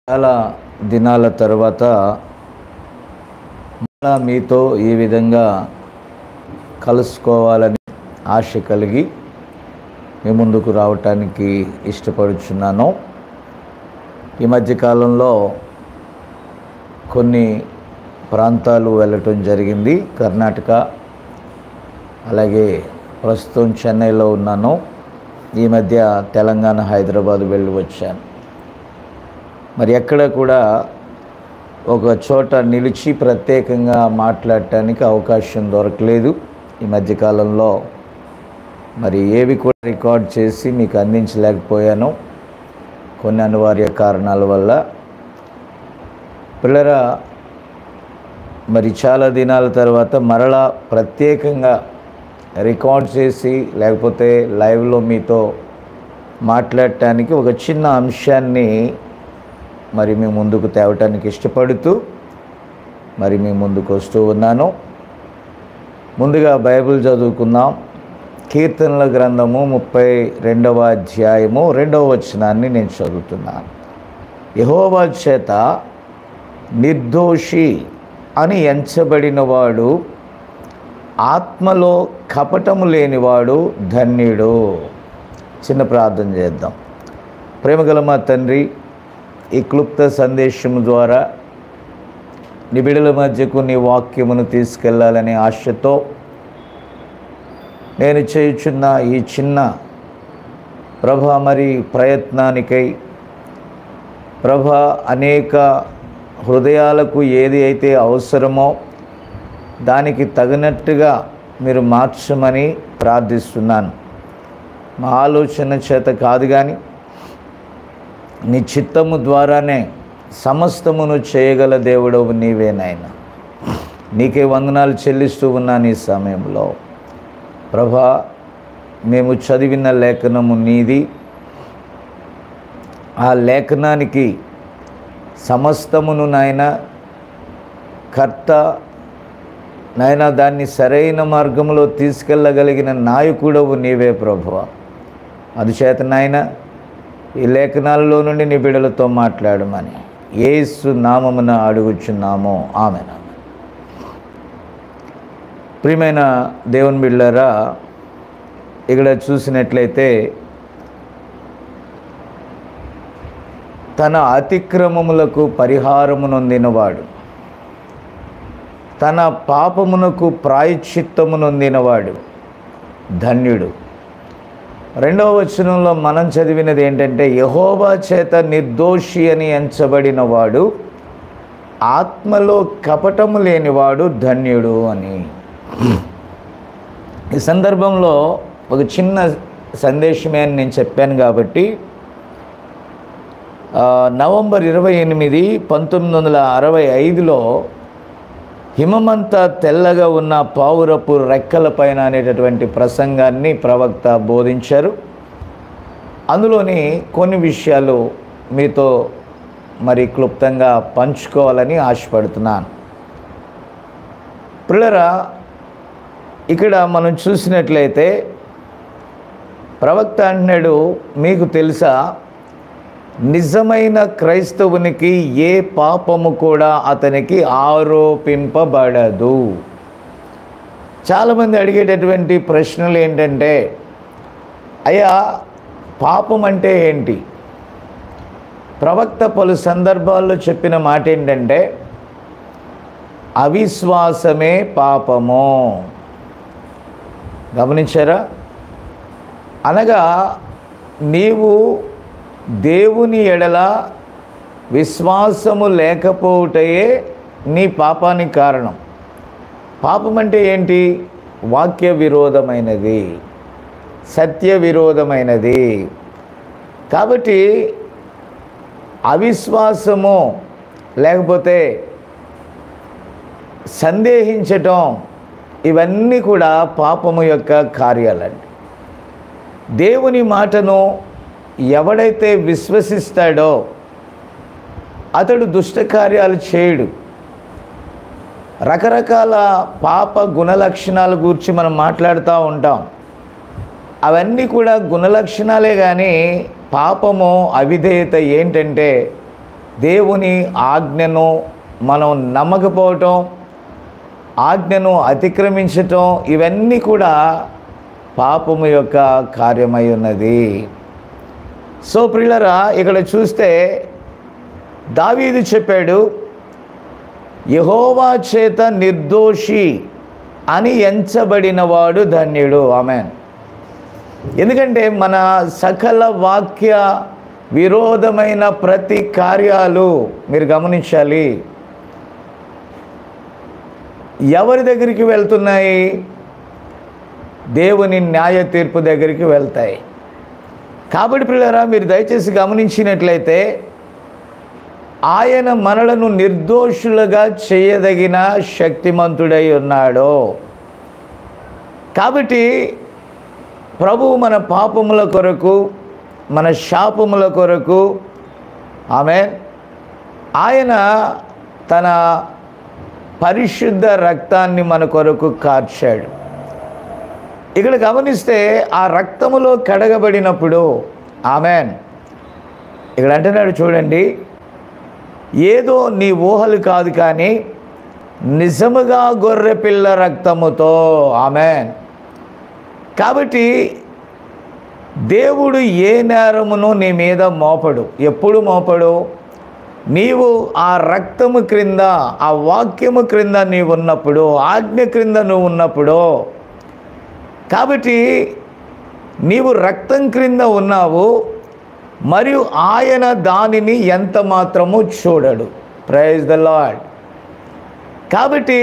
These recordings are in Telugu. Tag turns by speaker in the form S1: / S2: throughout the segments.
S1: చాలా దినాల తర్వాత మళ్ళా మీతో ఈ విధంగా కలుసుకోవాలని ఆశ కలిగి మీ ముందుకు రావటానికి ఇష్టపడుచున్నాను ఈ మధ్యకాలంలో కొన్ని ప్రాంతాలు వెళ్ళటం జరిగింది కర్ణాటక అలాగే ప్రస్తుతం చెన్నైలో ఉన్నాను ఈ మధ్య తెలంగాణ హైదరాబాద్ వెళ్ళి వచ్చాను మరి ఎక్కడ కూడా ఒక చోట నిలిచి ప్రత్యేకంగా మాట్లాడటానికి అవకాశం దొరకలేదు ఈ మధ్యకాలంలో మరి ఏవి కూడా రికార్డ్ చేసి మీకు అందించలేకపోయాను కొన్ని అనివార్య కారణాల వల్ల పిల్లరా మరి చాలా దినాల తర్వాత మరలా ప్రత్యేకంగా రికార్డ్ చేసి లేకపోతే లైవ్లో మీతో మాట్లాడటానికి ఒక చిన్న అంశాన్ని మరి మీ ముందుకు తేవటానికి ఇష్టపడుతూ మరి మీ ముందుకు వస్తూ ఉన్నాను ముందుగా బైబిల్ చదువుకుందాం కీర్తనల గ్రంథము ముప్పై రెండవ అధ్యాయము రెండవ వచనాన్ని నేను చదువుతున్నాను యహోవా చేత నిర్దోషి అని ఎంచబడినవాడు ఆత్మలో కపటము లేనివాడు ధన్యుడు చిన్న ప్రార్థన చేద్దాం ప్రేమగల మా తండ్రి ఈ క్లుప్త సందేశం ద్వారా నిబిడల మధ్యకు నీ వాక్యమును తీసుకెళ్లాలనే ఆశతో నేను చేయుచున్న ఈ చిన్న ప్రభ మరి ప్రయత్నానికై ప్రభ అనేక హృదయాలకు ఏది అయితే అవసరమో దానికి తగినట్టుగా మీరు మార్చమని ప్రార్థిస్తున్నాను మా ఆలోచన చేత కాదు కానీ నీ చిత్తము ద్వారానే సమస్తమును చేయగల దేవుడవు నీవే నాయన నీకే వందనాలు చెల్లిస్తూ ఉన్నాను ఈ సమయంలో ప్రభా మేము చదివిన లేఖనము నీది ఆ లేఖనానికి సమస్తమును నాయన కర్త నాయన దాన్ని సరైన మార్గంలో తీసుకెళ్ళగలిగిన నాయకుడవు నీవే ప్రభువ అందుచేత నాయన ఈ లేఖనాలలో నుండి నీ బిడలతో మాట్లాడమని ఏసు నామమున అడుగుచున్నాము ఆమె ప్రియమైన దేవుని బిళ్ళరా ఇక్కడ చూసినట్లయితే తన అతిక్రమములకు పరిహారము నొందినవాడు తన పాపమునకు ప్రాయశ్చిత్తము నొందినవాడు ధన్యుడు రెండవ వచనంలో మనం చదివినది ఏంటంటే యహోవా చేత నిర్దోషి అని ఎంచబడిన వాడు ఆత్మలో కపటము లేనివాడు ధన్యుడు అని ఈ సందర్భంలో ఒక చిన్న సందేశమే అని నేను చెప్పాను కాబట్టి ఆ, నవంబర్ ఇరవై ఎనిమిది పంతొమ్మిది వందల అరవై ఐదులో హిమమంతా తెల్లగా ఉన్న పావురపు రెక్కల పైన అనేటటువంటి ప్రసంగాన్ని ప్రవక్త బోధించారు అందులోని కొన్ని విషయాలు మీతో మరి క్లుప్తంగా పంచుకోవాలని ఆశపడుతున్నాను పిల్లరా ఇక్కడ మనం చూసినట్లయితే ప్రవక్త అంటున్నాడు మీకు తెలుసా నిజమైన క్రైస్తవునికి ఏ పాపము కూడా అతనికి ఆరోపింపబడదు చాలామంది అడిగేటటువంటి ప్రశ్నలు ఏంటంటే అయ్యా పాపం అంటే ఏంటి ప్రవక్త పలు సందర్భాల్లో చెప్పిన మాట ఏంటంటే అవిశ్వాసమే పాపము గమనించారా అనగా నీవు దేవుని ఎడల విశ్వాసము లేకపోవటయే నీ పాపానికి కారణం పాపం అంటే ఏంటి వాక్య విరోధమైనది సత్య విరోధమైనది కాబట్టి అవిశ్వాసము లేకపోతే సందేహించటం ఇవన్నీ కూడా పాపము యొక్క కార్యాలండి దేవుని మాటను ఎవడైతే విశ్వసిస్తాడో అతడు దుష్ట కార్యాలు చేయడు రకరకాల పాప గుణలక్షణాల గురించి మనం మాట్లాడుతూ ఉంటాం అవన్నీ కూడా గుణలక్షణాలే కానీ పాపము అవిధేయత ఏంటంటే దేవుని ఆజ్ఞను మనం నమ్మకపోవటం ఆజ్ఞను అతిక్రమించటం ఇవన్నీ కూడా పాపము యొక్క కార్యమై ఉన్నది సో ప్రియులరా ఇక్కడ చూస్తే దావీదు చెప్పాడు యహోవా చేత నిర్దోషి అని ఎంచబడినవాడు ధన్యుడు ఆమెన్ ఎందుకంటే మన సకల వాక్య విరోధమైన ప్రతి కార్యాలు మీరు గమనించాలి ఎవరి దగ్గరికి వెళ్తున్నాయి దేవుని న్యాయ తీర్పు దగ్గరికి వెళ్తాయి కాబట్టి పిల్లరా మీరు దయచేసి గమనించినట్లయితే ఆయన మనలను నిర్దోషులుగా చేయదగిన శక్తిమంతుడై ఉన్నాడు కాబట్టి ప్రభువు మన పాపముల కొరకు మన శాపముల కొరకు ఆమె ఆయన తన పరిశుద్ధ రక్తాన్ని మన కొరకు కార్చాడు ఇక్కడ గమనిస్తే ఆ రక్తములో కడగబడినప్పుడు ఆమెన్ ఇక్కడ అంటున్నాడు చూడండి ఏదో నీ ఊహలు కాదు కానీ నిజముగా గొర్రె పిల్ల రక్తముతో ఆమెన్ కాబట్టి దేవుడు ఏ నేరమును నీ మీద మోపడు ఎప్పుడు మోపడు నీవు ఆ రక్తము క్రింద ఆ వాక్యము క్రింద నీవు ఉన్నప్పుడు ఆజ్ఞ క్రింద నువ్వు ఉన్నప్పుడు కాబట్టి నీవు రక్తం క్రింద ఉన్నావు మరియు ఆయన దానిని ఎంత మాత్రము చూడడు ప్రైజ్ ద లాడ్ కాబట్టి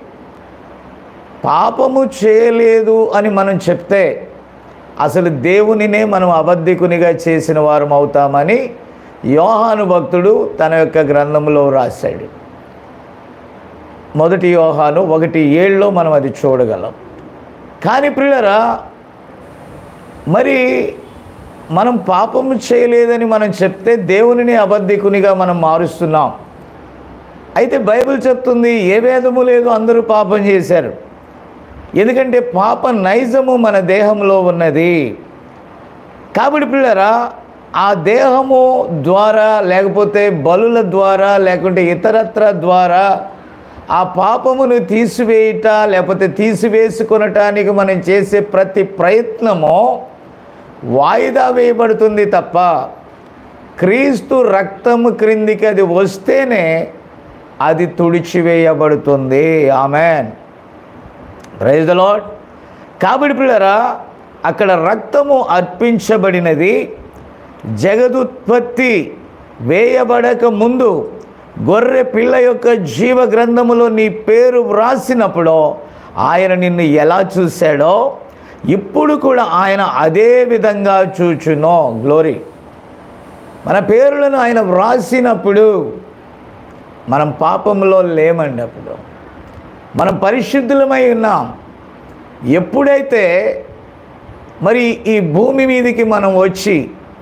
S1: పాపము చేయలేదు అని మనం చెప్తే అసలు దేవునినే మనం అబద్ధికునిగా చేసిన వారం అవుతామని యోహాను భక్తుడు తన యొక్క గ్రంథంలో రాశాడు మొదటి యోహాను ఒకటి ఏళ్ళలో మనం అది చూడగలం కానీ ప్రియులరా మరి మనం పాపము చేయలేదని మనం చెప్తే దేవునిని అబద్ధికునిగా మనం మారుస్తున్నాం అయితే బైబిల్ చెప్తుంది ఏ భేదము లేదు అందరూ పాపం చేశారు ఎందుకంటే పాప నైజము మన దేహంలో ఉన్నది కాబట్టి పిల్లరా ఆ దేహము ద్వారా లేకపోతే బలుల ద్వారా లేకుంటే ఇతరత్ర ద్వారా ఆ పాపమును తీసివేయట లేకపోతే తీసివేసుకొనటానికి మనం చేసే ప్రతి ప్రయత్నము వాయిదా వేయబడుతుంది తప్ప క్రీస్తు రక్తము క్రిందికి అది వస్తేనే అది తుడిచివేయబడుతుంది ఆమెన్ ప్రైజ్ ద లాడ్ కాబట్టి పిల్లరా అక్కడ రక్తము అర్పించబడినది జగదుత్పత్తి వేయబడక ముందు గొర్రె పిల్ల యొక్క జీవ గ్రంథములో నీ పేరు వ్రాసినప్పుడు ఆయన నిన్ను ఎలా చూశాడో ఇప్పుడు కూడా ఆయన అదే విధంగా చూచునో గ్లోరీ మన పేరులను ఆయన వ్రాసినప్పుడు మనం పాపంలో లేమండి అప్పుడు మనం పరిశుద్ధులమై ఉన్నాం ఎప్పుడైతే మరి ఈ భూమి మీదకి మనం వచ్చి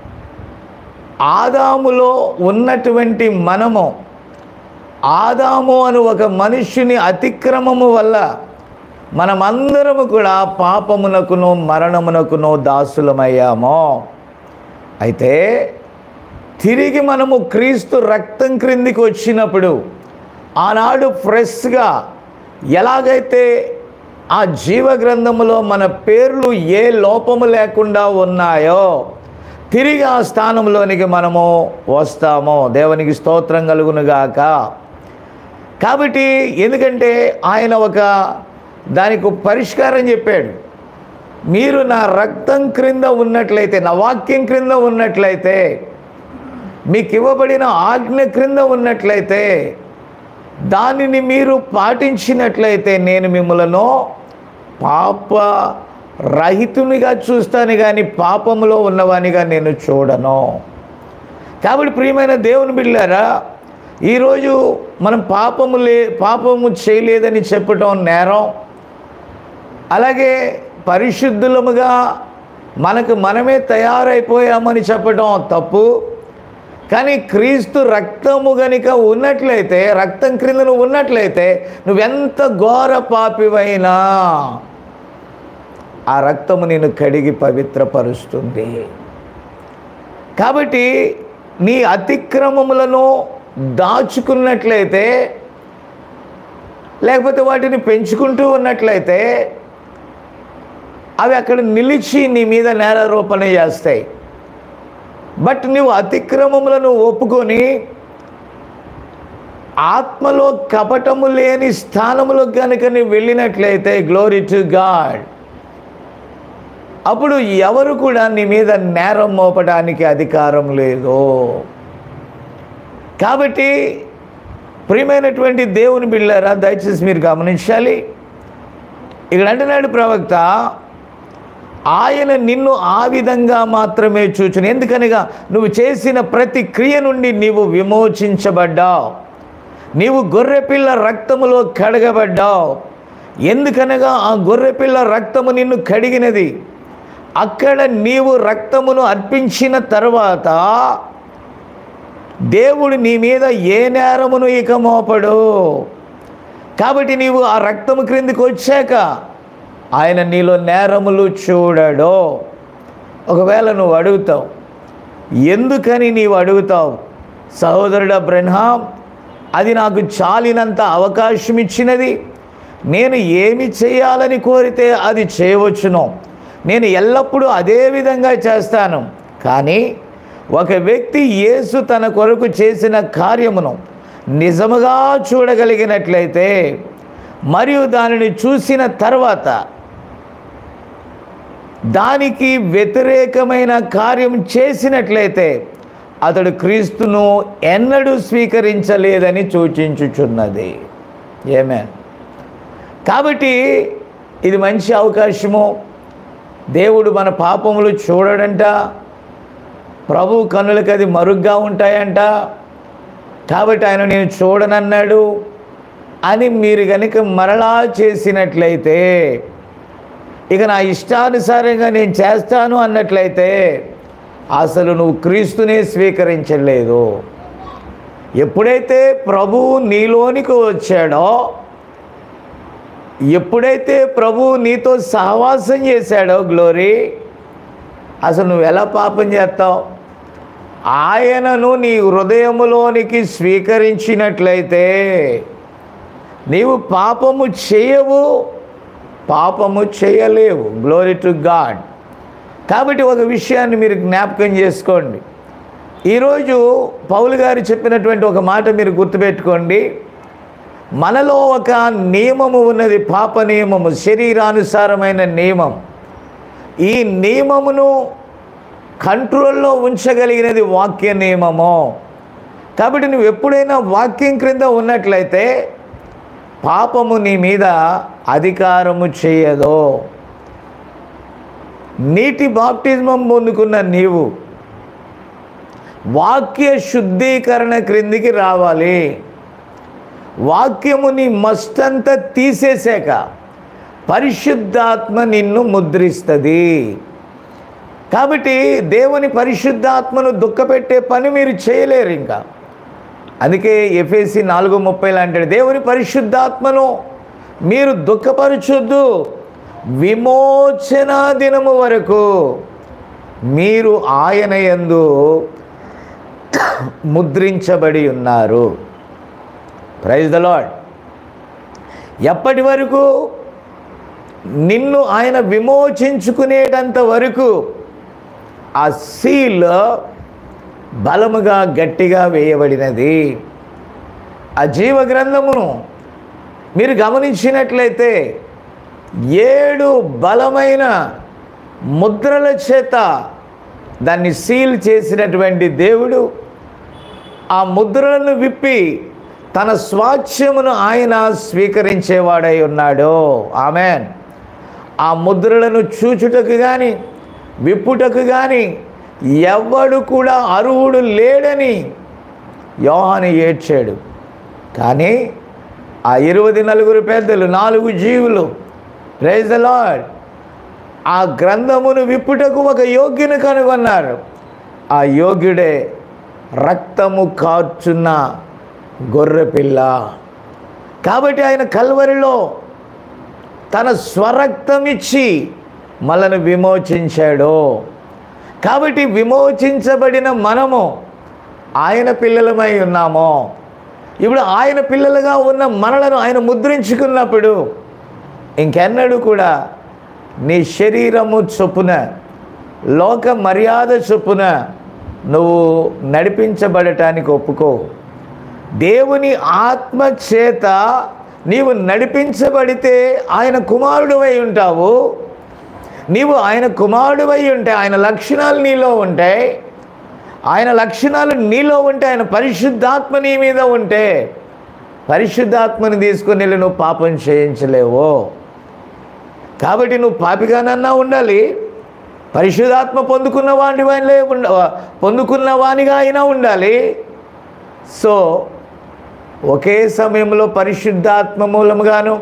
S1: ఆదాములో ఉన్నటువంటి మనము ఆదాము అను ఒక మనుష్యుని అతిక్రమము వల్ల మనమందరము కూడా పాపమునకును మరణమునకును దాసులమయ్యాము అయితే తిరిగి మనము క్రీస్తు రక్తం క్రిందికి వచ్చినప్పుడు ఆనాడు ఫ్రెష్గా ఎలాగైతే ఆ జీవ గ్రంథములో మన పేర్లు ఏ లోపము లేకుండా ఉన్నాయో తిరిగి ఆ స్థానంలోనికి మనము వస్తాము దేవునికి స్తోత్రం కలుగునుగాక కాబట్టి ఎందుకంటే ఆయన ఒక దానికి ఒక పరిష్కారం చెప్పాడు మీరు నా రక్తం క్రింద ఉన్నట్లయితే నా వాక్యం క్రింద ఉన్నట్లయితే మీకు ఇవ్వబడిన ఆజ్ఞ క్రింద ఉన్నట్లయితే దానిని మీరు పాటించినట్లయితే నేను మిమ్మలను పాప రహితునిగా చూస్తాను కానీ పాపములో ఉన్నవానిగా నేను చూడను కాబట్టి ప్రియమైన దేవుని బిళ్ళారా ఈరోజు మనం పాపము లే పాపము చేయలేదని చెప్పటం నేరం అలాగే పరిశుద్ధులముగా మనకు మనమే తయారైపోయామని చెప్పడం తప్పు కానీ క్రీస్తు రక్తము గనుక ఉన్నట్లయితే రక్తం క్రింద నువ్వు ఉన్నట్లయితే నువ్వెంత ఘోర పాపివైనా ఆ రక్తము నేను కడిగి పవిత్రపరుస్తుంది కాబట్టి నీ అతిక్రమములను దాచుకున్నట్లయితే లేకపోతే వాటిని పెంచుకుంటూ ఉన్నట్లయితే అవి అక్కడ నిలిచి నీ మీద నేరారోపణ చేస్తాయి బట్ నువ్వు అతిక్రమములను ఒప్పుకొని ఆత్మలో కపటము లేని స్థానములో కనుక నువ్వు వెళ్ళినట్లయితే గ్లోరీ టు గాడ్ అప్పుడు ఎవరు కూడా నీ మీద నేరం మోపడానికి అధికారం లేదు కాబట్టి ప్రియమైనటువంటి దేవుని బిళ్ళారా దయచేసి మీరు గమనించాలి ఇక్కడ అంటున్నాడు ప్రవక్త ఆయన నిన్ను ఆ విధంగా మాత్రమే చూచును ఎందుకనగా నువ్వు చేసిన ప్రతి క్రియ నుండి నీవు విమోచించబడ్డావు నీవు గొర్రెపిల్ల రక్తములో కడగబడ్డావు ఎందుకనగా ఆ గొర్రెపిల్ల రక్తము నిన్ను కడిగినది అక్కడ నీవు రక్తమును అర్పించిన తర్వాత దేవుడు నీ మీద ఏ నేరమును ఇక మోపడు కాబట్టి నీవు ఆ రక్తము క్రిందికి వచ్చాక ఆయన నీలో నేరములు చూడడు ఒకవేళ నువ్వు అడుగుతావు ఎందుకని నీవు అడుగుతావు సహోదరుడ బ్రహ్మాం అది నాకు చాలినంత అవకాశం ఇచ్చినది నేను ఏమి చేయాలని కోరితే అది చేయవచ్చును నేను ఎల్లప్పుడూ అదే విధంగా చేస్తాను కానీ ఒక వ్యక్తి యేసు తన కొరకు చేసిన కార్యమును నిజముగా చూడగలిగినట్లయితే మరియు దానిని చూసిన తర్వాత దానికి వ్యతిరేకమైన కార్యం చేసినట్లయితే అతడు క్రీస్తును ఎన్నడూ స్వీకరించలేదని సూచించుచున్నది ఏమే కాబట్టి ఇది మంచి అవకాశము దేవుడు మన పాపములు చూడడంట ప్రభు కన్నులకు అది మరుగ్గా ఉంటాయంట కాబట్టి ఆయన నేను చూడనన్నాడు అని మీరు కనుక మరలా చేసినట్లయితే ఇక నా ఇష్టానుసారంగా నేను చేస్తాను అన్నట్లయితే అసలు నువ్వు క్రీస్తునే స్వీకరించలేదు ఎప్పుడైతే ప్రభువు నీలోనికి వచ్చాడో ఎప్పుడైతే ప్రభువు నీతో సహవాసం చేశాడో గ్లోరీ అసలు నువ్వు ఎలా పాపం చేస్తావు ఆయనను నీ హృదయములోనికి స్వీకరించినట్లయితే నీవు పాపము చేయవు పాపము చేయలేవు గ్లోరీ టు గాడ్ కాబట్టి ఒక విషయాన్ని మీరు జ్ఞాపకం చేసుకోండి ఈరోజు పౌలు గారు చెప్పినటువంటి ఒక మాట మీరు గుర్తుపెట్టుకోండి మనలో ఒక నియమము ఉన్నది పాప నియమము శరీరానుసారమైన నియమం ఈ నియమమును కంట్రోల్లో ఉంచగలిగినది వాక్య నియమము కాబట్టి నువ్వు ఎప్పుడైనా వాక్యం క్రింద ఉన్నట్లయితే పాపము నీ మీద అధికారము చేయదు నీటి బాప్టిజమం పొందుకున్న నీవు వాక్య శుద్ధీకరణ క్రిందికి రావాలి వాక్యముని మస్తంతా తీసేశాక పరిశుద్ధాత్మ నిన్ను ముద్రిస్తుంది కాబట్టి దేవుని పరిశుద్ధాత్మను దుఃఖపెట్టే పని మీరు చేయలేరు ఇంకా అందుకే ఎఫ్ఎసి నాలుగు ముప్పైలో అంటాడు దేవుని పరిశుద్ధాత్మను మీరు దుఃఖపరచొద్దు విమోచన దినము వరకు మీరు ఆయన యందు ముద్రించబడి ఉన్నారు ప్రైజ్ ద లాడ్ ఎప్పటి వరకు నిన్ను ఆయన విమోచించుకునేటంత వరకు ఆ సీల్ బలముగా గట్టిగా వేయబడినది ఆ జీవ గ్రంథమును మీరు గమనించినట్లయితే ఏడు బలమైన ముద్రల చేత దాన్ని సీల్ చేసినటువంటి దేవుడు ఆ ముద్రలను విప్పి తన స్వాచ్యమును ఆయన స్వీకరించేవాడై ఉన్నాడు ఆమెన్ ఆ ముద్రలను చూచుటకు కానీ విప్పుటకు కానీ ఎవడు కూడా అర్హుడు లేడని యోహాను ఏడ్చాడు కానీ ఆ ఇరవై నలుగురు పెద్దలు నాలుగు జీవులు రైజ్ ద లార్డ్ ఆ గ్రంథమును విప్పుటకు ఒక యోగ్యుని కనుగొన్నారు ఆ యోగ్యుడే రక్తము కార్చున్న గొర్రెపిల్ల కాబట్టి ఆయన కల్వరిలో తన స్వరక్తం ఇచ్చి మనను విమోచించాడు కాబట్టి విమోచించబడిన మనము ఆయన పిల్లలమై ఉన్నామో ఇప్పుడు ఆయన పిల్లలుగా ఉన్న మనలను ఆయన ముద్రించుకున్నప్పుడు ఇంకెన్నడూ కూడా నీ శరీరము చొప్పున లోక మర్యాద చొప్పున నువ్వు నడిపించబడటానికి ఒప్పుకో దేవుని ఆత్మ చేత నీవు నడిపించబడితే ఆయన కుమారుడు అయి ఉంటావు నీవు ఆయన కుమారుడు అయి ఉంటే ఆయన లక్షణాలు నీలో ఉంటాయి ఆయన లక్షణాలు నీలో ఉంటే ఆయన పరిశుద్ధాత్మ నీ మీద ఉంటే పరిశుద్ధాత్మని తీసుకుని వెళ్ళి నువ్వు పాపం చేయించలేవు కాబట్టి నువ్వు పాపిగానన్నా ఉండాలి పరిశుద్ధాత్మ పొందుకున్న వాడివైనా ఉండ పొందుకున్న వానిగా అయినా ఉండాలి సో ఒకే సమయంలో పరిశుద్ధాత్మ మూలముగాను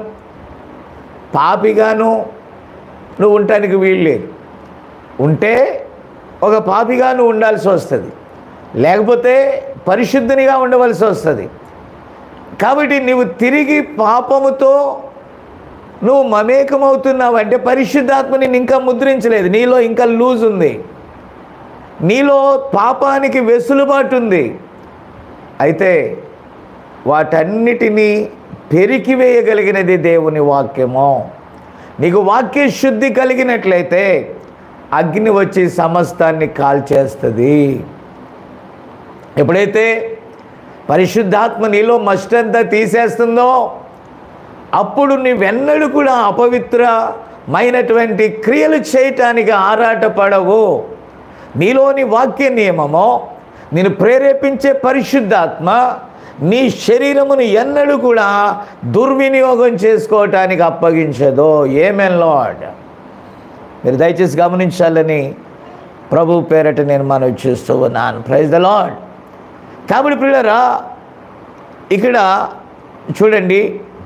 S1: పాపిగాను నువ్వు ఉండటానికి వీల్లేదు ఉంటే ఒక పాపిగా నువ్వు ఉండాల్సి వస్తుంది లేకపోతే పరిశుద్ధునిగా ఉండవలసి వస్తుంది కాబట్టి నువ్వు తిరిగి పాపముతో నువ్వు మమేకమవుతున్నావు అంటే పరిశుద్ధాత్మ నేను ఇంకా ముద్రించలేదు నీలో ఇంకా లూజ్ ఉంది నీలో పాపానికి వెసులుబాటు ఉంది అయితే వాటన్నిటినీ పెరికివేయగలిగినది దేవుని వాక్యము నీకు వాక్య శుద్ధి కలిగినట్లయితే అగ్ని వచ్చి సమస్తాన్ని కాల్చేస్తుంది ఎప్పుడైతే పరిశుద్ధాత్మ నీలో మస్టంతా తీసేస్తుందో అప్పుడు నీవెన్నడూ కూడా అపవిత్రమైనటువంటి క్రియలు చేయటానికి ఆరాటపడవు నీలోని వాక్య నియమము నేను ప్రేరేపించే పరిశుద్ధాత్మ నీ శరీరమును ఎన్నడూ కూడా దుర్వినియోగం చేసుకోవటానికి అప్పగించదు ఏమేం లార్డ్ మీరు దయచేసి గమనించాలని ప్రభు పేరట నేను మనవి చేస్తూ ఉన్నాను ప్రైజ్ ద లార్డ్ కాబట్టి పిల్లరా ఇక్కడ చూడండి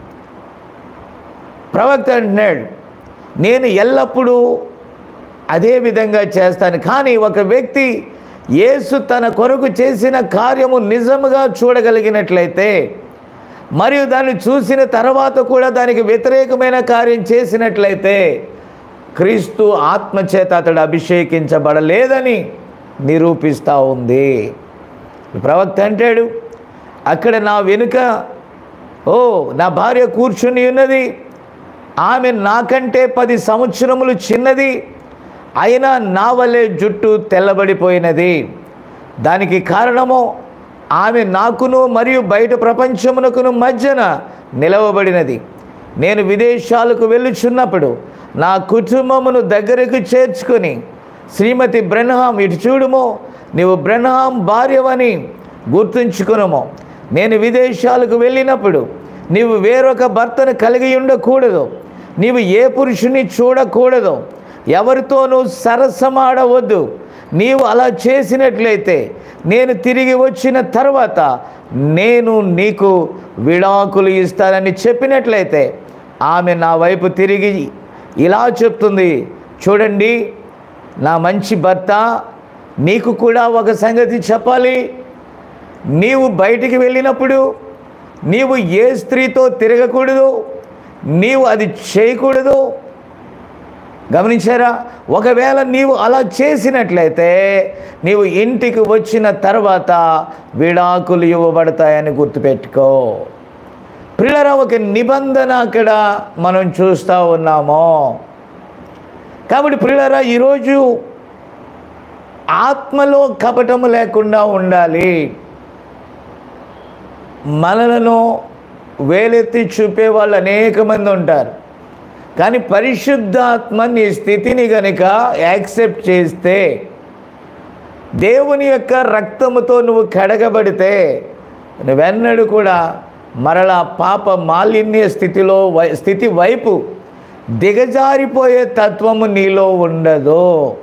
S1: ప్రవక్త అంటున్నాడు నేను ఎల్లప్పుడూ అదే విధంగా చేస్తాను కానీ ఒక వ్యక్తి యేసు తన కొరకు చేసిన కార్యము నిజముగా చూడగలిగినట్లయితే మరియు దాన్ని చూసిన తర్వాత కూడా దానికి వ్యతిరేకమైన కార్యం చేసినట్లయితే క్రీస్తు ఆత్మచేత అతడు అభిషేకించబడలేదని నిరూపిస్తూ ఉంది ప్రవక్త అంటాడు అక్కడ నా వెనుక ఓ నా భార్య కూర్చుని ఉన్నది ఆమె నాకంటే పది సంవత్సరములు చిన్నది అయినా నా వలె జుట్టు తెల్లబడిపోయినది దానికి కారణము ఆమె నాకును మరియు బయట ప్రపంచమునకును మధ్యన నిలవబడినది నేను విదేశాలకు వెళ్ళుచున్నప్పుడు నా కుటుంబమును దగ్గరకు చేర్చుకొని శ్రీమతి బ్రహ్హాం ఇటు చూడుము నీవు బ్రహ్హాం భార్యవని గుర్తుంచుకునము నేను విదేశాలకు వెళ్ళినప్పుడు నీవు వేరొక భర్తను కలిగి ఉండకూడదు నీవు ఏ పురుషుని చూడకూడదు ఎవరితోనూ సరసమాడవద్దు నీవు అలా చేసినట్లయితే నేను తిరిగి వచ్చిన తర్వాత నేను నీకు విడాకులు ఇస్తానని చెప్పినట్లయితే ఆమె నా వైపు తిరిగి ఇలా చెప్తుంది చూడండి నా మంచి భర్త నీకు కూడా ఒక సంగతి చెప్పాలి నీవు బయటికి వెళ్ళినప్పుడు నీవు ఏ స్త్రీతో తిరగకూడదు నీవు అది చేయకూడదు గమనించారా ఒకవేళ నీవు అలా చేసినట్లయితే నీవు ఇంటికి వచ్చిన తర్వాత విడాకులు ఇవ్వబడతాయని గుర్తుపెట్టుకో పిల్లల ఒక నిబంధన అక్కడ మనం చూస్తూ ఉన్నాము కాబట్టి పిల్లరా ఈరోజు ఆత్మలో కపటము లేకుండా ఉండాలి మనలను వేలెత్తి చూపే వాళ్ళు అనేక మంది ఉంటారు కానీ పరిశుద్ధాత్మ నీ స్థితిని గనుక యాక్సెప్ట్ చేస్తే దేవుని యొక్క రక్తముతో నువ్వు కడగబడితే నువ్వెన్నడూ కూడా మరలా పాప మాలిన్య స్థితిలో వై స్థితి వైపు దిగజారిపోయే తత్వము నీలో ఉండదు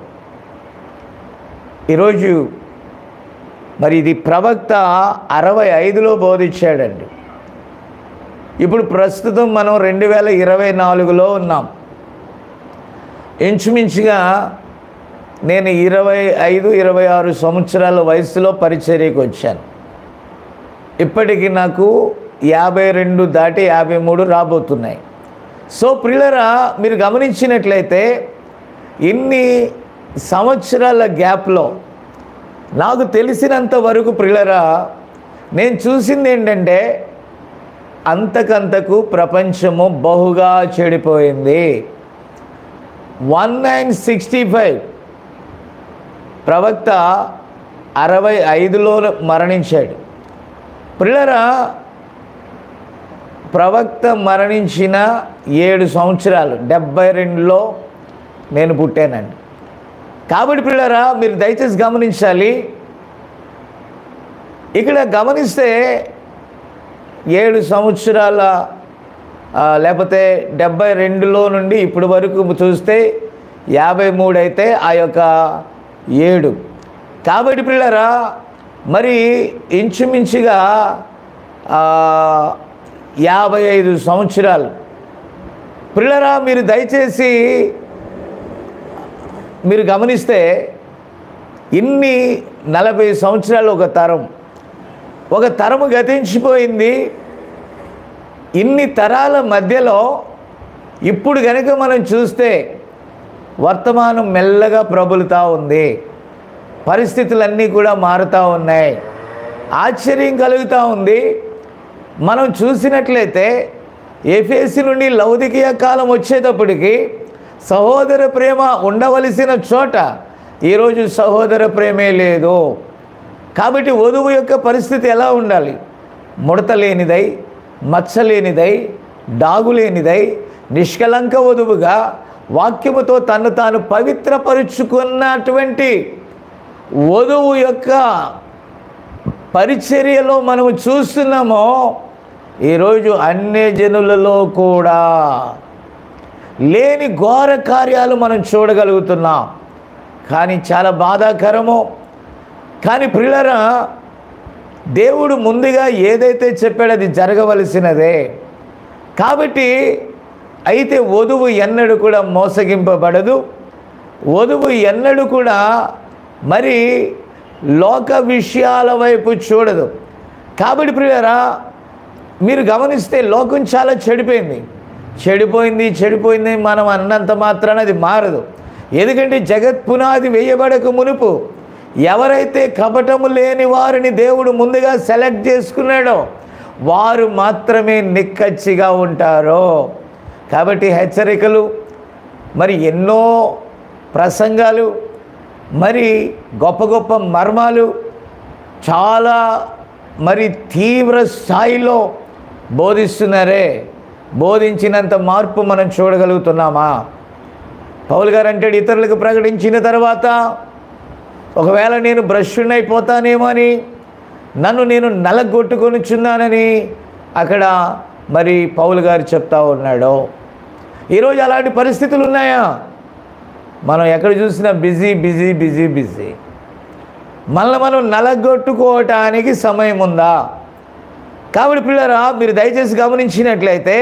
S1: ఈరోజు మరి ఇది ప్రవక్త అరవై ఐదులో బోధించాడండి ఇప్పుడు ప్రస్తుతం మనం రెండు వేల ఇరవై నాలుగులో ఉన్నాం ఇంచుమించుగా నేను ఇరవై ఐదు ఇరవై ఆరు సంవత్సరాల వయసులో పరిచర్యకు వచ్చాను ఇప్పటికి నాకు యాభై రెండు దాటి యాభై మూడు రాబోతున్నాయి సో ప్రియులరా మీరు గమనించినట్లయితే ఇన్ని సంవత్సరాల గ్యాప్లో నాకు తెలిసినంత వరకు ప్రియులరా నేను చూసింది ఏంటంటే అంతకంతకు ప్రపంచము బహుగా చెడిపోయింది వన్ నైన్ సిక్స్టీ ఫైవ్ ప్రవక్త అరవై ఐదులో మరణించాడు ప్రియులరా ప్రవక్త మరణించిన ఏడు సంవత్సరాలు డెబ్బై రెండులో నేను పుట్టానండి కాబట్టి పిల్లరా మీరు దయచేసి గమనించాలి ఇక్కడ గమనిస్తే ఏడు సంవత్సరాల ఆ, లేకపోతే డెబ్బై రెండులో నుండి ఇప్పటి వరకు చూస్తే యాభై మూడు అయితే ఆ యొక్క ఏడు కాబట్టి పిల్లరా మరి ఇంచుమించుగా ఆ, యాభై ఐదు సంవత్సరాలు పిల్లరా మీరు దయచేసి మీరు గమనిస్తే ఇన్ని నలభై సంవత్సరాలు ఒక తరం ఒక తరము గతించిపోయింది ఇన్ని తరాల మధ్యలో ఇప్పుడు కనుక మనం చూస్తే వర్తమానం మెల్లగా ప్రబలుతూ ఉంది పరిస్థితులన్నీ కూడా మారుతూ ఉన్నాయి ఆశ్చర్యం కలుగుతూ ఉంది మనం చూసినట్లయితే ఎఫేసి నుండి లౌదికీయ కాలం వచ్చేటప్పటికి సహోదర ప్రేమ ఉండవలసిన చోట ఈరోజు సహోదర ప్రేమే లేదు కాబట్టి వధువు యొక్క పరిస్థితి ఎలా ఉండాలి ముడత లేనిదై మచ్చ లేనిదై డాగు లేనిదై నిష్కలంక వధువుగా వాక్యముతో తను తాను పవిత్రపరుచుకున్నటువంటి వధువు యొక్క పరిచర్యలో మనము చూస్తున్నామో ఈరోజు అన్య జనులలో కూడా లేని ఘోర కార్యాలు మనం చూడగలుగుతున్నాం కానీ చాలా బాధాకరము కానీ ప్రియులరా దేవుడు ముందుగా ఏదైతే చెప్పాడో అది జరగవలసినదే కాబట్టి అయితే వధువు ఎన్నడూ కూడా మోసగింపబడదు వధువు ఎన్నడూ కూడా మరి లోక విషయాల వైపు చూడదు కాబట్టి ప్రియులరా మీరు గమనిస్తే లోకం చాలా చెడిపోయింది చెడిపోయింది చెడిపోయింది మనం అన్నంత మాత్రాన అది మారదు ఎందుకంటే జగత్ పునాది వేయబడక మునుపు ఎవరైతే కపటము లేని వారిని దేవుడు ముందుగా సెలెక్ట్ చేసుకున్నాడో వారు మాత్రమే నిక్కచ్చిగా ఉంటారు కాబట్టి హెచ్చరికలు మరి ఎన్నో ప్రసంగాలు మరి గొప్ప గొప్ప మర్మాలు చాలా మరి తీవ్ర స్థాయిలో బోధిస్తున్నారే బోధించినంత మార్పు మనం చూడగలుగుతున్నామా పౌల్ గారు అంటాడు ఇతరులకు ప్రకటించిన తర్వాత ఒకవేళ నేను భ్రష్టునైపోతానేమో అని నన్ను నేను నలగొట్టుకొనిచున్నానని అక్కడ మరి పౌలు గారు చెప్తా ఉన్నాడు ఈరోజు అలాంటి పరిస్థితులు ఉన్నాయా మనం ఎక్కడ చూసినా బిజీ బిజీ బిజీ బిజీ మళ్ళీ మనం నలగొట్టుకోవటానికి సమయం ఉందా కాబట్టి పిల్లరా మీరు దయచేసి గమనించినట్లయితే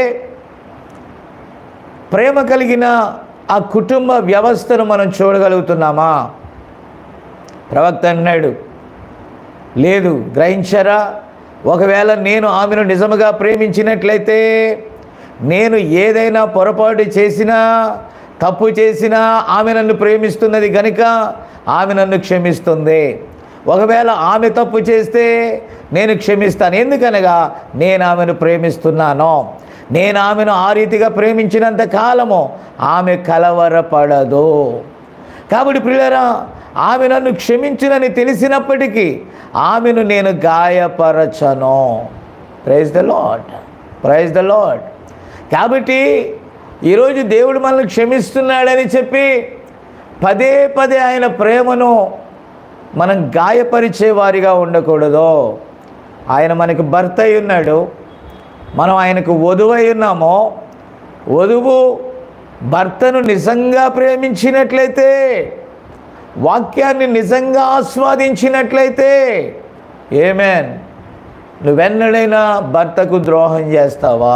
S1: ప్రేమ కలిగిన ఆ కుటుంబ వ్యవస్థను మనం చూడగలుగుతున్నామా ప్రవక్త అన్నాడు లేదు గ్రహించరా ఒకవేళ నేను ఆమెను నిజముగా ప్రేమించినట్లయితే నేను ఏదైనా పొరపాటు చేసినా తప్పు చేసినా ఆమె నన్ను ప్రేమిస్తున్నది కనుక ఆమె నన్ను క్షమిస్తుంది ఒకవేళ ఆమె తప్పు చేస్తే నేను క్షమిస్తాను ఎందుకనగా నేను ఆమెను ప్రేమిస్తున్నాను నేను ఆమెను ఆ రీతిగా ప్రేమించినంత కాలము ఆమె కలవరపడదు కాబట్టి ప్రియులరా ఆమె నన్ను క్షమించునని తెలిసినప్పటికీ ఆమెను నేను గాయపరచను praise the Lord praise the Lord కాబట్టి ఈరోజు దేవుడు మనల్ని క్షమిస్తున్నాడని చెప్పి పదే పదే ఆయన ప్రేమను మనం గాయపరిచే వారిగా ఉండకూడదు ఆయన మనకు భర్త అయి ఉన్నాడు మనం ఆయనకు వధువై ఉన్నామో వధువు భర్తను నిజంగా ప్రేమించినట్లయితే వాక్యాన్ని నిజంగా ఆస్వాదించినట్లయితే ఏమేన్ నువ్వెన్నడైనా భర్తకు ద్రోహం చేస్తావా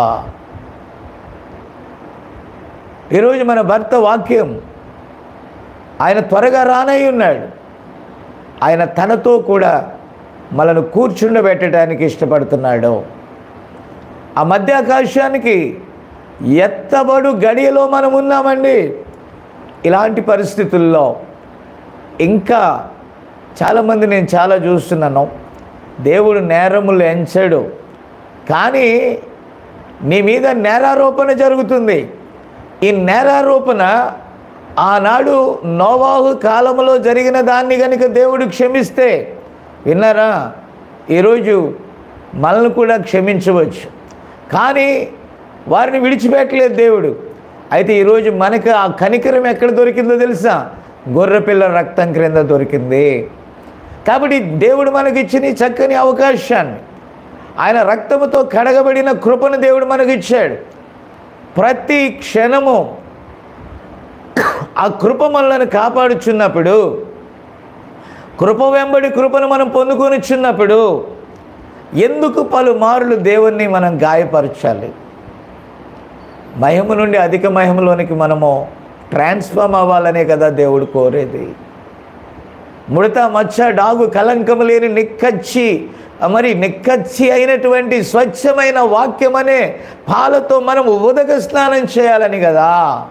S1: ఈరోజు మన భర్త వాక్యం ఆయన త్వరగా రానై ఉన్నాడు ఆయన తనతో కూడా మనను కూర్చుండబెట్టడానికి ఇష్టపడుతున్నాడు ఆ మధ్యాకాశానికి ఎత్తబడు గడియలో మనం ఉన్నామండి ఇలాంటి పరిస్థితుల్లో ఇంకా చాలామంది నేను చాలా చూస్తున్నాను దేవుడు నేరములు ఎంచడు కానీ నీ మీద నేరారోపణ జరుగుతుంది ఈ నేరారోపణ ఆనాడు నోవాహు కాలంలో జరిగిన దాన్ని కనుక దేవుడు క్షమిస్తే విన్నారా ఈరోజు మనల్ని కూడా క్షమించవచ్చు కానీ వారిని విడిచిపెట్టలేదు దేవుడు అయితే ఈరోజు మనకు ఆ కనికరం ఎక్కడ దొరికిందో తెలుసా గొర్రెపిల్ల రక్తం క్రింద దొరికింది కాబట్టి దేవుడు మనకిచ్చిన ఈ చక్కని అవకాశాన్ని ఆయన రక్తముతో కడగబడిన కృపను దేవుడు మనకిచ్చాడు ప్రతి క్షణము ఆ కృప మనల్ని కాపాడుచున్నప్పుడు కృప వెంబడి కృపను మనం పొందుకొనిచున్నప్పుడు ఎందుకు పలుమార్లు దేవుణ్ణి మనం గాయపరచాలి మహిమ నుండి అధిక మహిమలోనికి మనము ట్రాన్స్ఫార్మ్ అవ్వాలనే కదా దేవుడు కోరేది ముడత మచ్చ డాగు కలంకము లేని నిక్కచ్చి మరి నిక్కచ్చి అయినటువంటి స్వచ్ఛమైన వాక్యం అనే పాలతో మనం ఉదక స్నానం చేయాలని కదా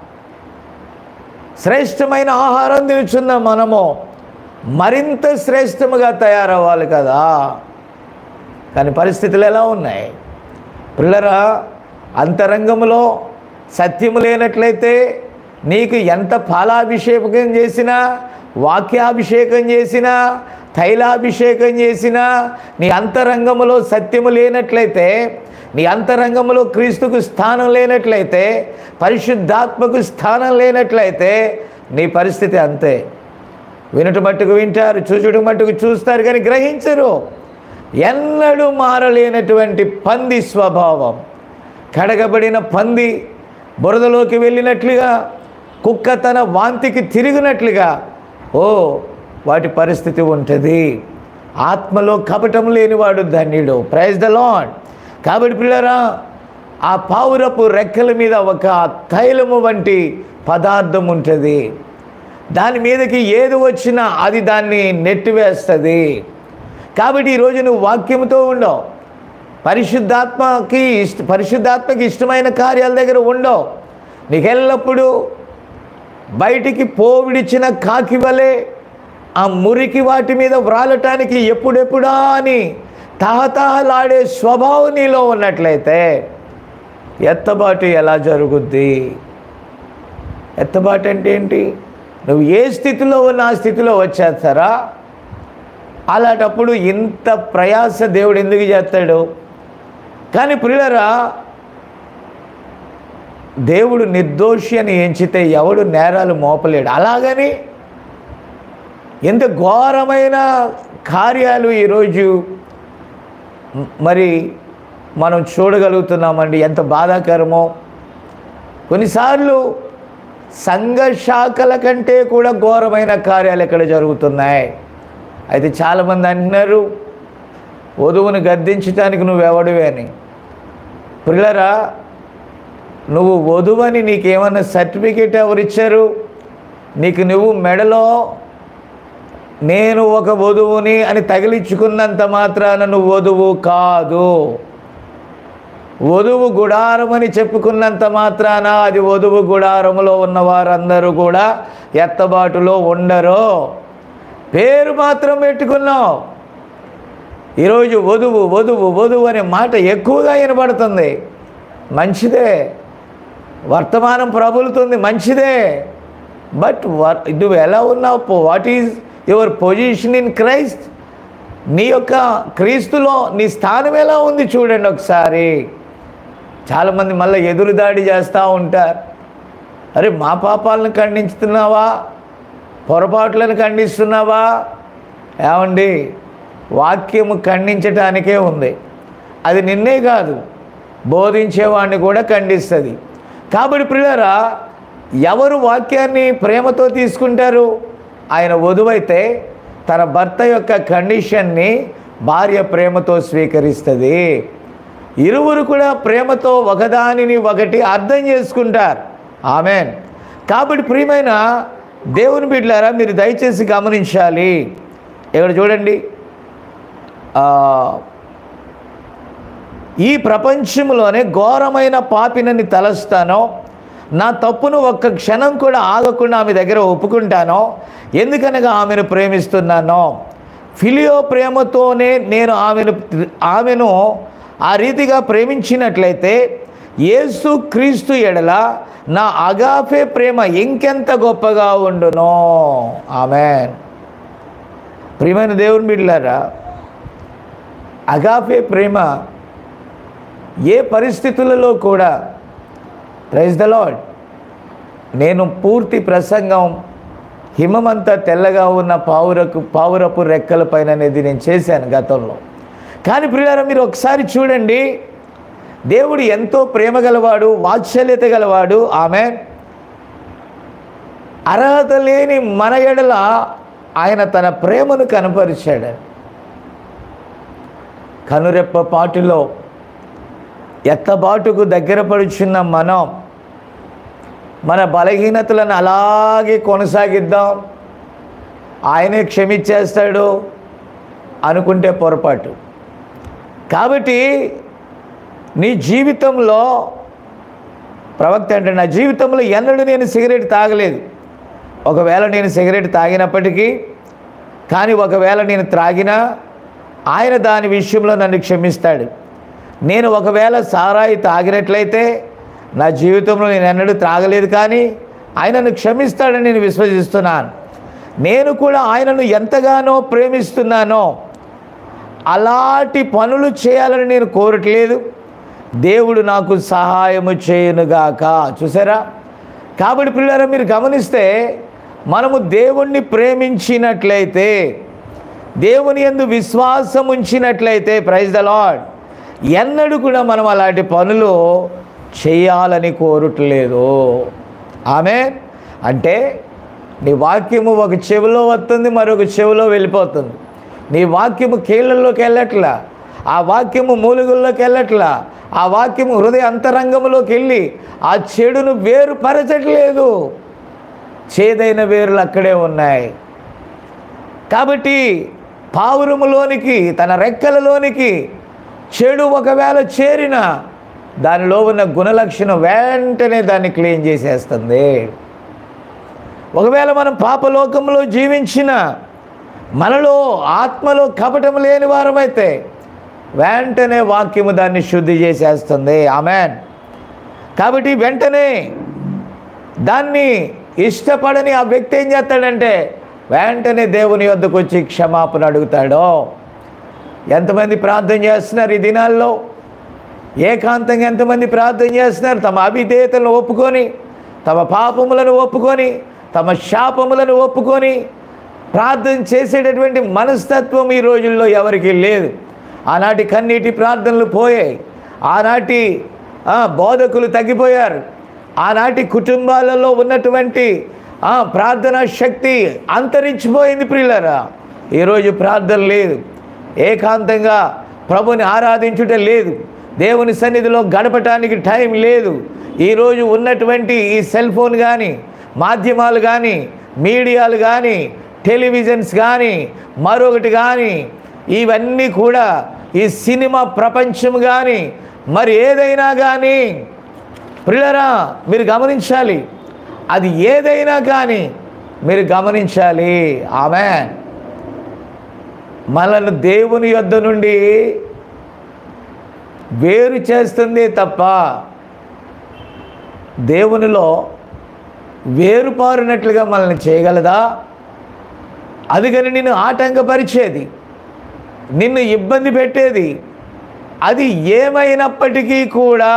S1: శ్రేష్టమైన ఆహారం తినుచున్న మనము మరింత శ్రేష్టముగా తయారవ్వాలి కదా కానీ పరిస్థితులు ఎలా ఉన్నాయి పిల్లరా అంతరంగంలో సత్యము లేనట్లయితే నీకు ఎంత ఫలాభిషేకం చేసినా వాక్యాభిషేకం చేసినా తైలాభిషేకం చేసినా నీ అంతరంగములో సత్యము లేనట్లయితే నీ అంతరంగంలో క్రీస్తుకు స్థానం లేనట్లయితే పరిశుద్ధాత్మకు స్థానం లేనట్లయితే నీ పరిస్థితి అంతే వినుట మట్టుకు వింటారు చూచుడు మట్టుకు చూస్తారు కానీ గ్రహించరు ఎన్నడూ మారలేనటువంటి పంది స్వభావం కడగబడిన పంది బురదలోకి వెళ్ళినట్లుగా కుక్క తన వాంతికి తిరిగినట్లుగా ఓ వాటి పరిస్థితి ఉంటుంది ఆత్మలో కపటం లేనివాడు ధన్యుడు ప్రైజ్ ద లాడ్ కాబట్టి పిల్లరా ఆ పావురపు రెక్కల మీద ఒక తైలము వంటి పదార్థం ఉంటుంది దాని మీదకి ఏది వచ్చినా అది దాన్ని నెట్టివేస్తుంది కాబట్టి ఈరోజు నువ్వు వాక్యంతో ఉండవు పరిశుద్ధాత్మకి ఇష్ట పరిశుద్ధాత్మకి ఇష్టమైన కార్యాల దగ్గర ఉండవు నీకు ఎల్లప్పుడూ బయటికి పోవిడిచిన కాకి వలె ఆ మురికి వాటి మీద వ్రాలటానికి ఎప్పుడెప్పుడా అని తహతహలాడే స్వభావం నీలో ఉన్నట్లయితే ఎత్తబాటు ఎలా జరుగుద్ది ఎత్తబాటు అంటే ఏంటి నువ్వు ఏ స్థితిలో ఉన్న ఆ స్థితిలో వచ్చేస్తారా అలాంటప్పుడు ఇంత ప్రయాస దేవుడు ఎందుకు చేస్తాడు కానీ ప్రియులరా దేవుడు నిర్దోషి అని ఎంచితే ఎవడు నేరాలు మోపలేడు అలాగని ఎంత ఘోరమైన కార్యాలు ఈరోజు మ్- మరి మనం చూడగలుగుతున్నామండి ఎంత బాధాకరమో కొన్నిసార్లు సంఘ శాఖల కంటే కూడా ఘోరమైన కార్యాలు ఇక్కడ జరుగుతున్నాయి అయితే చాలామంది అంటున్నారు వధువును గద్దించడానికి నువ్వెవడివే అని పిల్లరా నువ్వు వధువని నీకేమన్నా సర్టిఫికేట్ ఎవరిచ్చారు నీకు నువ్వు మెడలో నేను ఒక వధువుని అని తగిలించుకున్నంత మాత్రాన నువ్వు వధువు కాదు వధువు గుడారం అని చెప్పుకున్నంత మాత్రాన అది వధువు గుడారములో ఉన్న వారందరూ కూడా ఎత్తబాటులో ఉండరు పేరు మాత్రం పెట్టుకున్నావు ఈరోజు వధువు వధువు వధువు అనే మాట ఎక్కువగా వినబడుతుంది మంచిదే వర్తమానం ప్రబలుతుంది మంచిదే బట్ వర్ నువ్వు ఎలా ఉన్నావు what is your position in Christ నీ యొక్క క్రీస్తులో నీ స్థానం ఎలా ఉంది చూడండి ఒకసారి చాలామంది మళ్ళీ ఎదురుదాడి చేస్తూ ఉంటారు అరే మా పాపాలను ఖండించుతున్నావా పొరపాట్లను ఖండిస్తున్నావా ఏమండి వాక్యము ఖండించటానికే ఉంది అది నిన్నే కాదు బోధించేవాడిని కూడా ఖండిస్తుంది కాబట్టి ప్రియులరా ఎవరు వాక్యాన్ని ప్రేమతో తీసుకుంటారు ఆయన వధువైతే తన భర్త యొక్క కండిషన్ని భార్య ప్రేమతో స్వీకరిస్తుంది ఇరువురు కూడా ప్రేమతో ఒకదానిని ఒకటి అర్థం చేసుకుంటారు ఆమెన్ కాబట్టి ప్రియమైన దేవుని బిడ్డలారా మీరు దయచేసి గమనించాలి ఇక్కడ చూడండి ఆ, ఈ ప్రపంచంలోనే ఘోరమైన పాపినని తలస్తానో నా తప్పును ఒక్క క్షణం కూడా ఆగకుండా ఆమె దగ్గర ఒప్పుకుంటానో ఎందుకనగా ఆమెను ప్రేమిస్తున్నానో ఫిలియో ప్రేమతోనే నేను ఆమెను ఆమెను ఆ రీతిగా ప్రేమించినట్లయితే యేసు క్రీస్తు ఎడల నా అగాఫే ప్రేమ ఇంకెంత గొప్పగా ఉండునో ఆమె ప్రియమైన దేవుని బిడ్డలారా అగాఫే ప్రేమ ఏ పరిస్థితులలో కూడా ప్రైజ్ ద లాడ్ నేను పూర్తి ప్రసంగం హిమమంతా తెల్లగా ఉన్న పావురకు పావురపు రెక్కల పైన అనేది నేను చేశాను గతంలో కానీ ప్రియారా మీరు ఒకసారి చూడండి దేవుడు ఎంతో ప్రేమ గలవాడు వాత్సల్యత గలవాడు ఆమె అర్హత లేని మన ఎడల ఆయన తన ప్రేమను కనపరిచాడు కనురెప్ప పాటులో ఎత్తబాటుకు దగ్గర పడుచున్న మనం మన బలహీనతలను అలాగే కొనసాగిద్దాం ఆయనే క్షమించేస్తాడు అనుకుంటే పొరపాటు కాబట్టి నీ జీవితంలో ప్రవక్త అంటే నా జీవితంలో ఎన్నడూ నేను సిగరెట్ తాగలేదు ఒకవేళ నేను సిగరెట్ తాగినప్పటికీ కానీ ఒకవేళ నేను త్రాగినా ఆయన దాని విషయంలో నన్ను క్షమిస్తాడు నేను ఒకవేళ సారాయి తాగినట్లయితే నా జీవితంలో నేను ఎన్నడూ త్రాగలేదు కానీ ఆయనను క్షమిస్తాడని నేను విశ్వసిస్తున్నాను నేను కూడా ఆయనను ఎంతగానో ప్రేమిస్తున్నానో అలాంటి పనులు చేయాలని నేను కోరట్లేదు దేవుడు నాకు సహాయము చేయనుగాక చూసారా కాబట్టి పిల్లరా మీరు గమనిస్తే మనము దేవుణ్ణి ప్రేమించినట్లయితే దేవుని ఎందు విశ్వాసం ఉంచినట్లయితే ప్రైజ్ ద లాడ్ ఎన్నడూ కూడా మనం అలాంటి పనులు చేయాలని కోరట్లేదు ఆమె అంటే నీ వాక్యము ఒక చెవిలో వస్తుంది మరొక చెవిలో వెళ్ళిపోతుంది నీ వాక్యము కీళ్ళల్లోకి వెళ్ళట్లా ఆ వాక్యము మూలుగుల్లోకి వెళ్ళట్లా ఆ వాక్యము హృదయ అంతరంగంలోకి వెళ్ళి ఆ చెడును వేరుపరచట్లేదు చేదైన వేరులు అక్కడే ఉన్నాయి కాబట్టి పావురములోనికి తన రెక్కలలోనికి చెడు ఒకవేళ చేరిన దానిలో ఉన్న గుణలక్షణం వెంటనే దాన్ని క్లీన్ చేసేస్తుంది ఒకవేళ మనం పాపలోకంలో జీవించిన మనలో ఆత్మలో కపటం లేని వారమైతే వెంటనే వాక్యము దాన్ని శుద్ధి చేసేస్తుంది ఆమెన్ కాబట్టి వెంటనే దాన్ని ఇష్టపడని ఆ వ్యక్తి ఏం చేస్తాడంటే వెంటనే దేవుని వద్దకు వచ్చి క్షమాపణ అడుగుతాడు ఎంతమంది ప్రార్థన చేస్తున్నారు ఈ దినాల్లో ఏకాంతంగా ఎంతమంది ప్రార్థన చేస్తున్నారు తమ అవిధేయతలను ఒప్పుకొని తమ పాపములను ఒప్పుకొని తమ శాపములను ఒప్పుకొని ప్రార్థన చేసేటటువంటి మనస్తత్వం ఈ రోజుల్లో ఎవరికి లేదు ఆనాటి కన్నీటి ప్రార్థనలు పోయాయి ఆనాటి ఆ, బోధకులు తగ్గిపోయారు ఆనాటి కుటుంబాలలో ఉన్నటువంటి ఆ, ప్రార్థనా శక్తి అంతరించిపోయింది ప్రియులరా ఈరోజు ప్రార్థన లేదు ఏకాంతంగా ప్రభుని ఆరాధించుట లేదు దేవుని సన్నిధిలో గడపటానికి టైం లేదు ఈరోజు ఉన్నటువంటి ఈ సెల్ ఫోన్ కానీ మాధ్యమాలు కానీ మీడియాలు కానీ టెలివిజన్స్ కానీ మరొకటి కానీ ఇవన్నీ కూడా ఈ సినిమా ప్రపంచం కానీ మరి ఏదైనా కానీ ప్రియులరా మీరు గమనించాలి అది ఏదైనా కానీ మీరు గమనించాలి ఆమె మనల్ని దేవుని యొద్ద నుండి వేరు చేస్తుంది తప్ప దేవునిలో వేరుపారినట్లుగా మనల్ని చేయగలదా అది కానీ నిన్ను ఆటంకపరిచేది నిన్ను ఇబ్బంది పెట్టేది అది ఏమైనప్పటికీ కూడా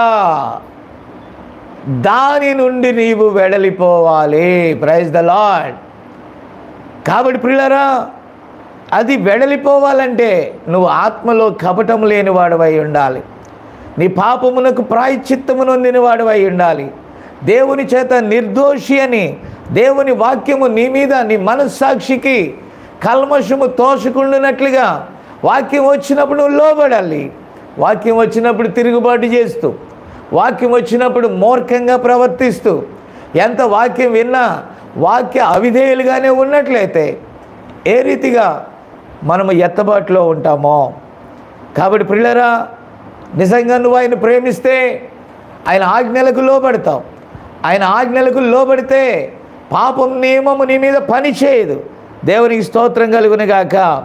S1: దాని నుండి నీవు వెడలిపోవాలి ప్రైజ్ ద లాడ్ కాబట్టి ప్రియులరా అది వెడలిపోవాలంటే నువ్వు ఆత్మలో కపటం లేనివాడవై ఉండాలి నీ పాపమునకు ప్రాయశ్చిత్తము నొందినవాడవై ఉండాలి దేవుని చేత నిర్దోషి అని దేవుని వాక్యము నీ మీద నీ మనస్సాక్షికి కల్మషము తోసుకుండునట్లుగా వాక్యం వచ్చినప్పుడు నువ్వు లోబడాలి వాక్యం వచ్చినప్పుడు తిరుగుబాటు చేస్తూ వాక్యం వచ్చినప్పుడు మూర్ఖంగా ప్రవర్తిస్తూ ఎంత వాక్యం విన్నా వాక్య అవిధేయులుగానే ఉన్నట్లయితే ఏ రీతిగా మనము ఎత్తబాటులో ఉంటామో కాబట్టి పిల్లరా నిజంగా నువ్వు ఆయన ప్రేమిస్తే ఆయన ఆజ్ఞలకు లోబడతావు ఆయన ఆజ్ఞలకు లోబడితే పాపం నియమము నీ మీద పని చేయదు దేవునికి స్తోత్రం కలుగును గాక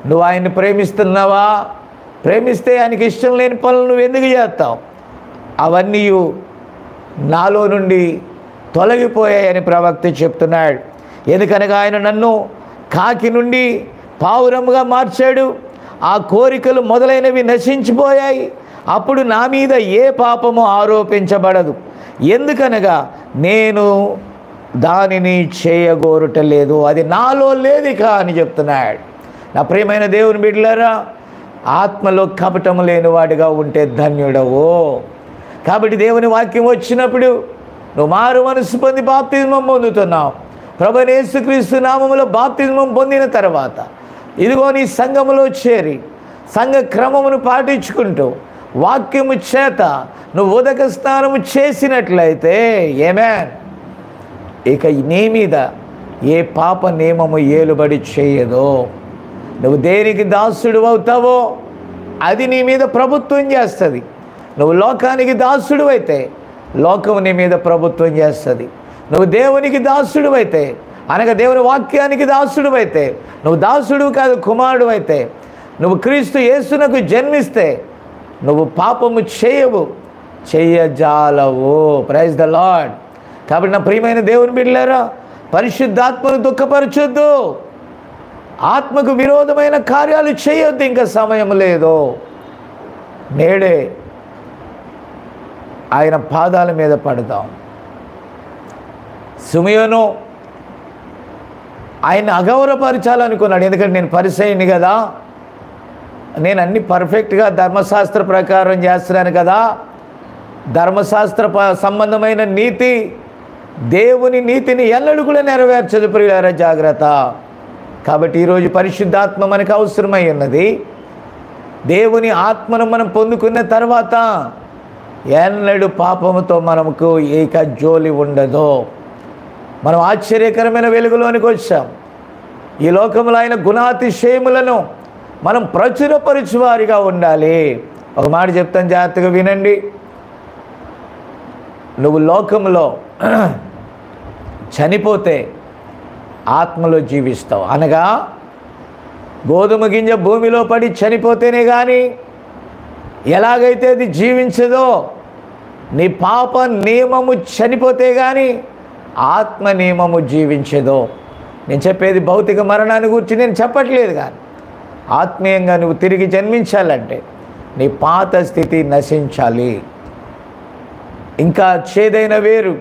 S1: నువ్వు ఆయన్ని ప్రేమిస్తున్నావా ప్రేమిస్తే ఆయనకి ఇష్టం లేని పనులు నువ్వు ఎందుకు చేస్తావు అవన్నీ నాలో నుండి తొలగిపోయాయని ప్రవక్త చెప్తున్నాడు ఎందుకనగా ఆయన నన్ను కాకి నుండి పావురముగా మార్చాడు ఆ కోరికలు మొదలైనవి నశించిపోయాయి అప్పుడు నా మీద ఏ పాపము ఆరోపించబడదు ఎందుకనగా నేను దానిని చేయగోరుటలేదు అది నాలో లేదిక అని చెప్తున్నాడు నా ప్రియమైన దేవుని బిడ్డలారా ఆత్మలో కపటము లేనివాడిగా ఉంటే ధన్యుడవు కాబట్టి దేవుని వాక్యం వచ్చినప్పుడు నువ్వు మారు మనసు పొంది బాప్తిజమం పొందుతున్నావు ప్రభు యేసుక్రీస్తు నామములో బాప్తిజమం పొందిన తర్వాత ఇదిగో నీ సంఘములో చేరి సంఘ క్రమమును పాటించుకుంటూ వాక్యము చేత నువ్వు ఉదక స్నానము చేసినట్లయితే ఏమే ఇక నీ మీద ఏ పాప నియమము ఏలుబడి చేయదో నువ్వు దేనికి దాసుడు అవుతావో అది నీ మీద ప్రభుత్వం చేస్తుంది నువ్వు లోకానికి దాసుడు అయితే లోకం నీ మీద ప్రభుత్వం చేస్తుంది నువ్వు దేవునికి దాసుడు అయితే అనగా దేవుని వాక్యానికి దాసుడు అయితే నువ్వు దాసుడు కాదు కుమారుడు అయితే నువ్వు క్రీస్తు యేసునకు జన్మిస్తే నువ్వు పాపము చేయవు చెయ్యజాలవు ప్రైజ్ ద లాడ్ కాబట్టి నా ప్రియమైన దేవుని బిడ్డలారా పరిశుద్ధాత్మను దుఃఖపరచొద్దు ఆత్మకు విరోధమైన కార్యాలు చేయొద్దు ఇంకా సమయం లేదు నేడే ఆయన పాదాల మీద పడదాం సుమయోను ఆయన అగౌరవపరచాలనుకున్నాడు ఎందుకంటే నేను పరిచయని కదా నేను అన్ని పర్ఫెక్ట్గా ధర్మశాస్త్ర ప్రకారం చేస్తున్నాను కదా ధర్మశాస్త్ర ప- సంబంధమైన నీతి దేవుని నీతిని ఎన్నడూ కూడా నెరవేర్చదు ప్రియులారా జాగ్రత్త కాబట్టి ఈరోజు పరిశుద్ధాత్మ మనకు అవసరమై ఉన్నది దేవుని ఆత్మను మనం పొందుకున్న తర్వాత ఎన్నడు పాపముతో మనకు ఏక జోలి ఉండదు మనం ఆశ్చర్యకరమైన వెలుగులోనికి వచ్చాం ఈ లోకంలో ఆయన గుణాతిశయములను మనం ప్రచురపరచువారిగా ఉండాలి ఒక మాట చెప్తాను జాగ్రత్తగా వినండి నువ్వు లోకంలో చనిపోతే ఆత్మలో జీవిస్తావు అనగా గోధుమ గింజ భూమిలో పడి చనిపోతేనే కానీ ఎలాగైతే అది జీవించదో నీ పాప నియమము చనిపోతే కానీ ఆత్మ నియమము జీవించదో నేను చెప్పేది భౌతిక మరణాన్ని గురించి నేను చెప్పట్లేదు కానీ ఆత్మీయంగా నువ్వు తిరిగి జన్మించాలంటే నీ పాత స్థితి నశించాలి ఇంకా చేదైన వేరు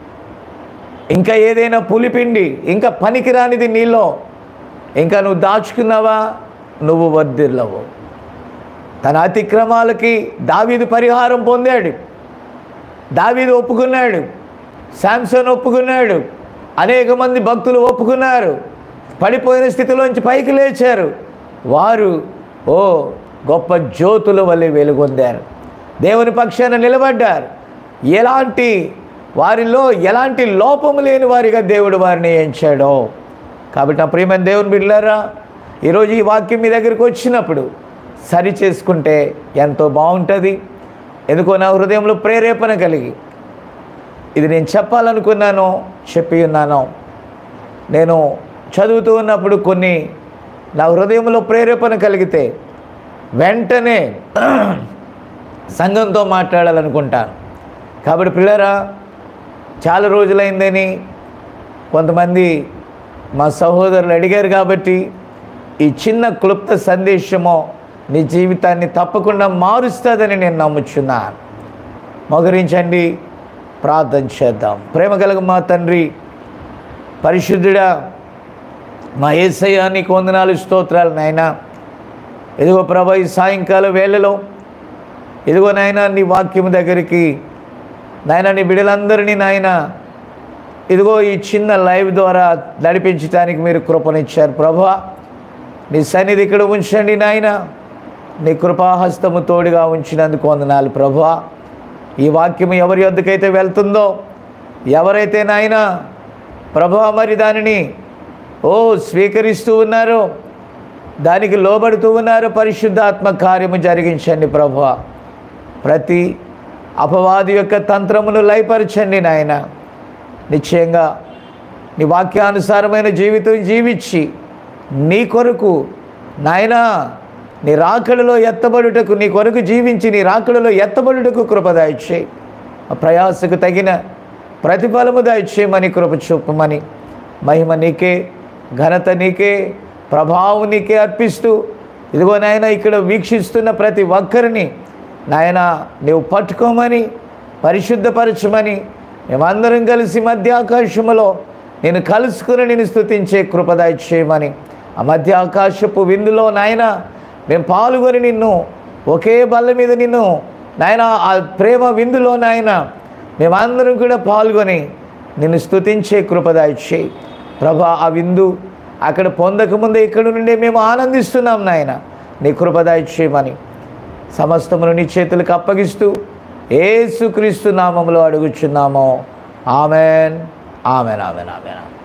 S1: ఇంకా ఏదైనా పులిపిండి ఇంకా పనికిరానిది నీలో ఇంకా నువ్వు దాచుకున్నావా నువ్వు వర్ధిల్లవు తన అతిక్రమాలకి దావీదు పరిహారం పొందాడు దావీదు ఒప్పుకున్నాడు శాంసన్ ఒప్పుకున్నాడు అనేక మంది భక్తులు ఒప్పుకున్నారు పడిపోయిన స్థితిలోంచి పైకి లేచారు వారు ఓ గొప్ప జ్యోతుల వల్లే వెలుగొందారు దేవుని పక్షాన నిలబడ్డారు ఎలాంటి వారిలో ఎలాంటి లోపము లేని వారిగా దేవుడు వారిని ఎంచాడో కాబట్టి నా ప్రియమైన దేవుని బిడ్డలారా ఈరోజు ఈ వాక్యం మీ దగ్గరికి వచ్చినప్పుడు సరి చేసుకుంటే ఎంతో బాగుంటుంది ఎందుకో నా హృదయంలో ప్రేరేపణ కలిగి ఇది నేను చెప్పాలనుకున్నాను చెప్పి ఉన్నాను నేను చదువుతూ ఉన్నప్పుడు కొన్ని నా హృదయంలో ప్రేరేపణ కలిగితే వెంటనే సంఘంతో మాట్లాడాలనుకుంటాను కాబట్టి పిల్లరా చాలా రోజులైందని కొంతమంది మా సహోదరులు అడిగారు కాబట్టి ఈ చిన్న క్లుప్త సందేశము నీ జీవితాన్ని తప్పకుండా మారుస్తుందని నేను నమ్ముచున్నాను మొగరించండి ప్రార్థన చేద్దాం ప్రేమ కలగ మా తండ్రి పరిశుద్ధుడా మా ఏసయ్య నీకు వందనాలు స్తోత్రాలు నాయన ఇదిగో ప్రభా ఈ సాయంకాల వేళలో ఇదిగో నాయన నీ వాక్యం దగ్గరికి నాయన నీ బిడ్డలందరినీ నాయన ఇదిగో ఈ చిన్న లైవ్ ద్వారా నడిపించడానికి మీరు కృపనిచ్చారు ప్రభా నీ సన్నిధి ఇక్కడ ఉంచండి నాయన నీ కృపాహస్తము తోడుగా ఉంచినందుకు వందనాలు ప్రభా ఈ వాక్యం ఎవరి వద్దకైతే వెళ్తుందో ఎవరైతే నాయన ప్రభా మరి దానిని ఓ స్వీకరిస్తూ ఉన్నారో దానికి లోబడుతూ ఉన్నారు పరిశుద్ధాత్మ కార్యము జరిగించండి ప్రభు ప్రతి అపవాది యొక్క తంత్రమును లయపరచండి నాయన నిశ్చయంగా నీ వాక్యానుసారమైన జీవితం జీవించి నీ కొరకు నాయనా నీ రాకడలో ఎత్తబడుటకు నీ కొరకు జీవించి నీ రాకడలో ఎత్తబడుటకు కృప దయచేయి ఆ ప్రయాసకు తగిన ప్రతిఫలము దయచేయమని కృప చూపమని మహిమ నీకే ఘనత నీకే ప్రభావం నీకే అర్పిస్తూ ఇదిగో నాయన ఇక్కడ వీక్షిస్తున్న ప్రతి ఒక్కరిని నాయన నీవు పట్టుకోమని పరిశుద్ధపరచమని మేమందరం కలిసి మధ్య ఆకాశములో నేను కలుసుకుని నేను స్తుతించే కృపదాయ చేయమని ఆ మధ్య ఆకాశపు విందులో నాయన మేము పాల్గొని నిన్ను ఒకే బల్ల మీద నిన్ను నాయన ఆ ప్రేమ విందులో నాయన మేమందరం కూడా పాల్గొని నిన్ను స్తుతించే కృపదాయ చేయి ప్రభా ఆ విందు అక్కడ పొందకముందే ఇక్కడ నుండి మేము ఆనందిస్తున్నాం నాయన నీ కృపదాయ చేయమని సమస్తమును నీ చేతులకు అప్పగిస్తూ ఏసుక్రీస్తు నామములో అడుగుచున్నాము ఆమెన్ ఆమెన్ ఆమెన్ ఆమెన్